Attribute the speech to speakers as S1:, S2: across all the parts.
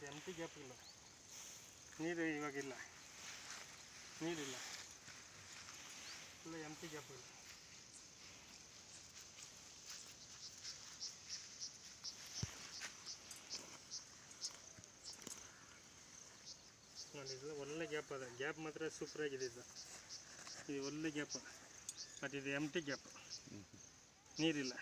S1: ಮತ್ತು ಎಂಟಿ ಗ್ಯಾಪ್ ಇಲ್ಲ ನೀರು ಇವಾಗಿಲ್ಲ ನೀರಿಲ್ಲ ಇಲ್ಲ ಎಂಟಿ ಗ್ಯಾಪ್ ಇಲ್ಲ ನೋಡಿ ಇದು ಒಳ್ಳೆ ಗ್ಯಾಪ್ ಅದ ಗ್ಯಾಪ್ ಮಾತ್ರ ಸೂಪರ್ ಆಗಿದೆ ಇದು ಇದು ಒಳ್ಳೆ ಗ್ಯಾಪ್ ಮತ್ತು ಇದು ಎಂಟಿ ಗ್ಯಾಪ್ ನೀರಿಲ್ಲ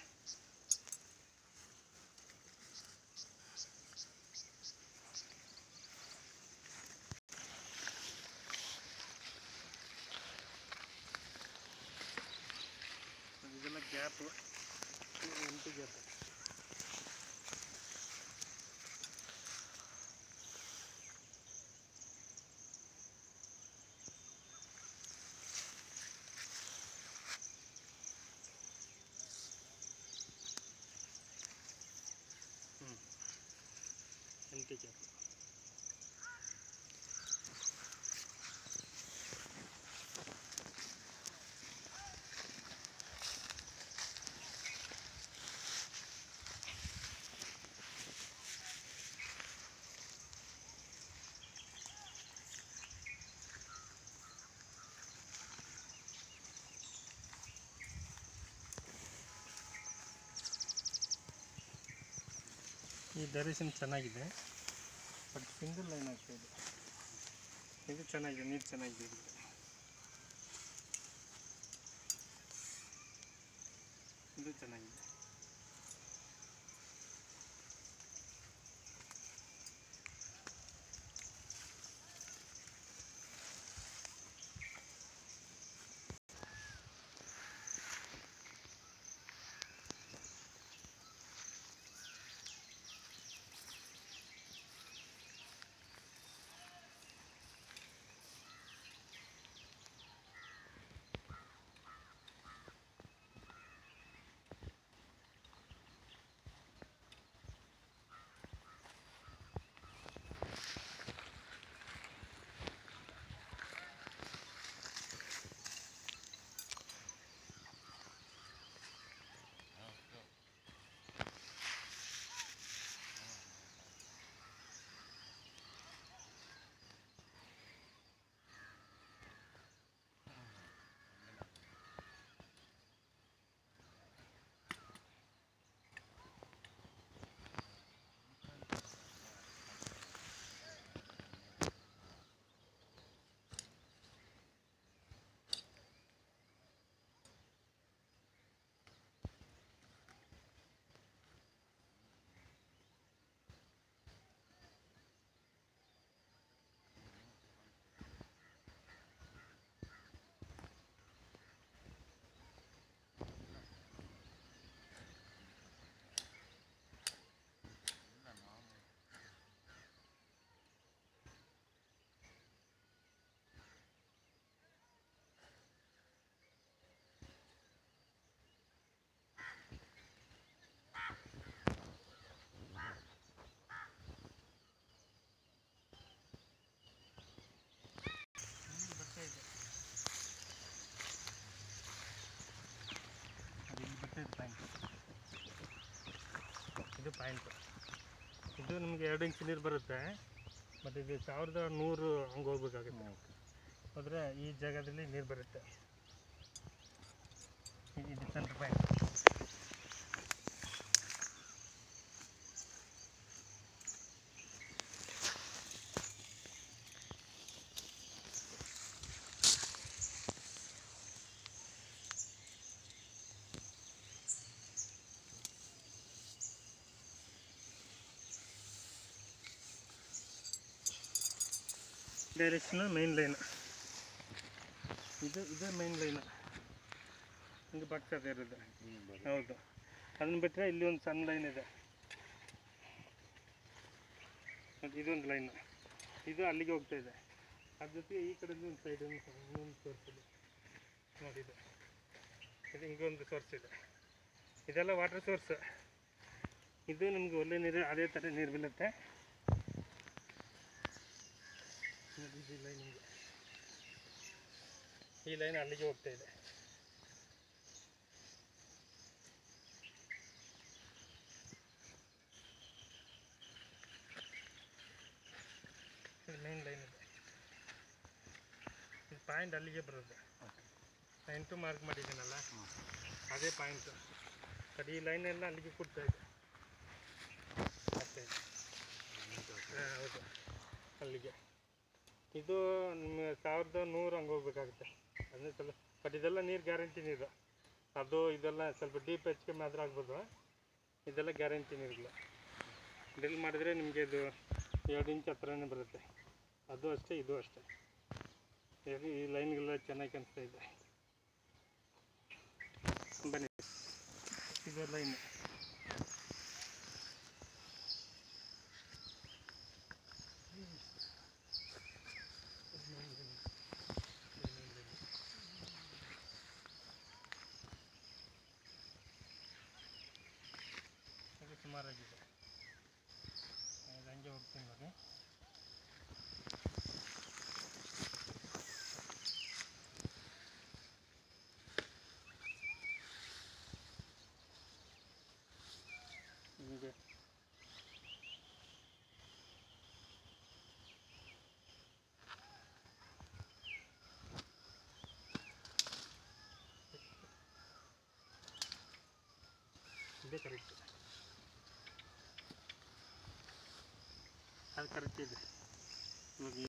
S1: ಇದೆಲ್ಲ ಗ್ಯಾಪು ಎಂಟಿ ಗ್ಯಾಪ್ ಹ್ಞೂ ಎಂಟಿ ಗ್ಯಾಪ್ ಈ ಡೈರೆಕ್ಷನ್ ಚೆನ್ನಾಗಿದೆ ಬಟ್ ಸಿಂಗಲ್ ಲೈನ್ ಆಗ್ತಾ ಇದೆ ಇದು ಚೆನ್ನಾಗಿದೆ ನೀರು ಚೆನ್ನಾಗಿದೆ ಇದು. ಇದು ಚೆನ್ನಾಗಿದೆ ಇಲ್ಲಿ ಬರ್ತಾ ಇದೆ ಅದು ಇಲ್ಲಿ ಬರ್ತಾ ಇದೆ ಪಾಯಿಂಟ್ ಇದು ಪಾಯಿಂಟ್ ಇದು ನಮಗೆ ಎರಡು ಇಂಚ್ ನೀರು ಬರುತ್ತೆ ಮತ್ತು ಇದು ಸಾವಿರದ ನೂರು ಹಂಗೆ ಹೋಗ್ಬೇಕಾಗುತ್ತೆ ಹೋದರೆ ಈ ಜಾಗದಲ್ಲಿ ನೀರು ಬರುತ್ತೆ ಇದು- ಇದು centre point direction main line ಇದು ಇದು ಮೈನ್ ಲೈನ್ ಹಿಂಗೆ ಪಕ್ಕದ ಇರೋದು ಹೌದು ಅದನ್ನ ಬಿಟ್ಟರೆ ಇಲ್ಲಿ ಒಂದು ಸಣ್ಣ ಲೈನ್ ಇದೆ ಮತ್ತು ಇದೊಂದು ಲೈನ್ ಇದು ಅಲ್ಲಿಗೆ ಹೋಗ್ತಾ ಇದೆ ಅದ್ರ ಜೊತೆಗೆ ಈ ಕಡೆಯಿಂದ ಒಂದು ಸೈಡ್ ಇನ್ನೊಂದು ಸೋರ್ಸ್ ಇದೆ ನೋಡಿ ಇದು ಇದು ಹಿಂಗೊಂದು ಸೋರ್ಸ್ ಇದೆ ಇದೆಲ್ಲ ವಾಟರ್ ಸೋರ್ಸ್ ಇದು ನಮಗೆ ಒಳ್ಳೆ ನೀರು ಅದೇ ಥರ ನೀರು ಬೀಳುತ್ತೆ ನೋಡಿ ಇದು ಲೈನ್ ಹಿಂಗೆ ಈ ಲೈನ್ ಅಲ್ಲಿಗೆ ಹೋಗ್ತಾ ಇದೆ ಪಾಯಿಂಟ್ ಅಲ್ಲಿಗೆ ಬರುತ್ತೆ ಎಂಟು ಮಾರ್ಕ್ ಮಾಡಿದ್ದೀನಲ್ಲ ಅದೇ ಪಾಯಿಂಟು ಕಡಿ ಲೈನ್ ಎಲ್ಲ ಅಲ್ಲಿಗೆ ಕೊಡ್ತಾ ಇದೆ ಮತ್ತೆ ಹಾಂ ಹೌದು ಅಲ್ಲಿಗೆ ಇದು ನಿಮ್ಮ ಸಾವಿರದ ನೂರು ಹಂಗೆ ಹೋಗ್ಬೇಕಾಗುತ್ತೆ ಅಂದರೆ ಸ್ವಲ್ಪ ಬಟ್ ಇದೆಲ್ಲ ನೀರು ಗ್ಯಾರಂಟಿ ನೀರು ಅದು ಇದೆಲ್ಲ ಸ್ವಲ್ಪ ಡೀಪ್ ಹೆಚ್ಚು ಕಮ್ಮಿ ಆದ್ರೆ ಆಗ್ಬೋದು ಇದೆಲ್ಲ ಗ್ಯಾರಂಟಿ ನೀರುಗಳು ಡ್ರಿಲ್ ಮಾಡಿದ್ರೆ ನಿಮಗೆ ಇದು ಎರಡು ಇಂಚ್ ಹತ್ರನೇ ಬರುತ್ತೆ ಅದು ಅಷ್ಟೇ ಇದು ಅಷ್ಟೇ ಈಗ ಈ ಲೈನ್ಗೆಲ್ಲ ಚೆನ್ನಾಗಿ ಕಾಣಿಸ್ತಾ ಇದೆ ಬನ್ನಿ ಇದು ಲೈನ್ ಅದು ಸುಮಾರಾಗಿದೆ ಇದು ಹಂಗೆ ಹೋಗ್ತೀನಿ ನೋಡಿ ಹೀಗೆ ಇದೇ ಕರೆಕ್ಟ್ ಅದು ಕರೆಕ್ಟ್ ಇದೆ ಇವಾಗ